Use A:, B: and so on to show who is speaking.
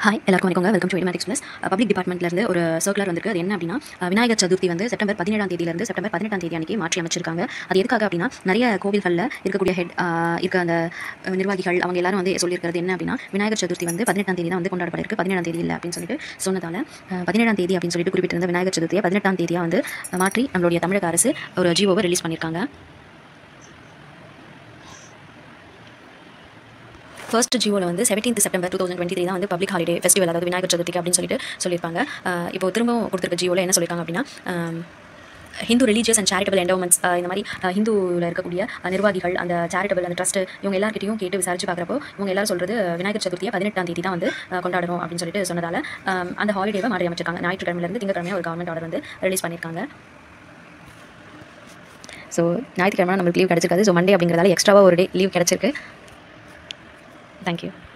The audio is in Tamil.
A: ஹாய் எல்லாருக்கும் வணக்கங்க வெல்கம் டு மேட்டிக்ஸ் ப்ளஸ் பப்ளிக் டிபார்ட்மெண்ட்லேருந்து ஒரு சர்க்குலர் வந்திருக்கு அது என்ன அப்படின்னா அஹ், விநாயகர் சதுர்த்தி வந்து செப்டம்பர் பதினேழாம் தேதியிலிருந்து செப்டம்பர் பதினெட்டாம் தேதி அன்னைக்கு மாற்றி அமைச்சிருக்காங்க அது எதுக்காக அப்படின்னா நிறைய கோவில்களில் இருக்கக்கூடிய ஹெட் இருக்க அந்த அஹ், நிர்வாகிகள் அவங்க எல்லாரும் வந்து சொல்லியிருக்கிறது என்ன அப்படின்னா விநாயகர் சதுர்த்தி வந்து பதினெட்டாம் தேதி தான் வந்து கொண்டாடப்பட இருக்கு பதினேழாம் தேதி இல்லை அப்படின்னு சொல்லிட்டு சொன்னதால அஹ், பதினேழாம் தேதி அப்படின்னு சொல்லிட்டு குறிப்பிட்டிருந்த விநாயகர் சதுர்த்தியை பதினெட்டாம் தேதியாக வந்து அஹ், மாற்றி நம்மளுடைய தமிழக அரசு ஒரு ஜிஓவை ரிலீஸ் பண்ணியிருக்காங்க ஃபர்ஸ்ட் ஜியோவில் வந்து seventeenth September two thousand twenty three தான் வந்து பப்ளிக் ஹாலிடே ஃபெஸ்டிவல் அதாவது விநாயகர் சதுர்த்திக்கு அப்படின்னு சொல்லிட்டு சொல்லியிருப்பாங்க அஹ் இப்போ திரும்பவும் கொடுத்துருக்க ஜியோவில் என்ன சொல்லியிருக்காங்க அப்படின்னா அஹ் Hindu religious and charitable endowments இந்த மாதிரி அஹ் ஹிந்துவில் இருக்கக்கூடிய அஹ் நிர்வாகிகள் அந்த சேரிட்டபிள் அந்த ட்ரஸ்ட் இவங்க எல்லார்கிட்டையும் கேட்டு விசாரிச்சு பார்க்குறப்போ இவங்க எல்லாரும் சொல்கிறது விநாயகர் சதுர்த்தியை பதினெட்டாம் தேதி தான் வந்து அஹ் கொண்டாடணும் அப்படின்னு சொல்லிட்டு சொன்னதால அஹ் அந்த ஹாலிடேவை மாற்றி அமைச்சிருக்காங்க ஞாயிற்றுக்கிழமையிலேருந்து திங்கக்கிழமையாக ஒரு கவர்மெண்ட் ஆர்டர் வந்து ரிலீஸ் பண்ணியிருக்காங்க ஸோ ஞாயிற்றுக்கிழமை நம்மளுக்கு லீவ் கிடச்சிருக்காது ஸோ மண்டே அப்படிங்கிறதால எக்ஸ்ட்ராவாக ஒரு டே லீவ் கிடச்சிருக்கு தேங்க்யூ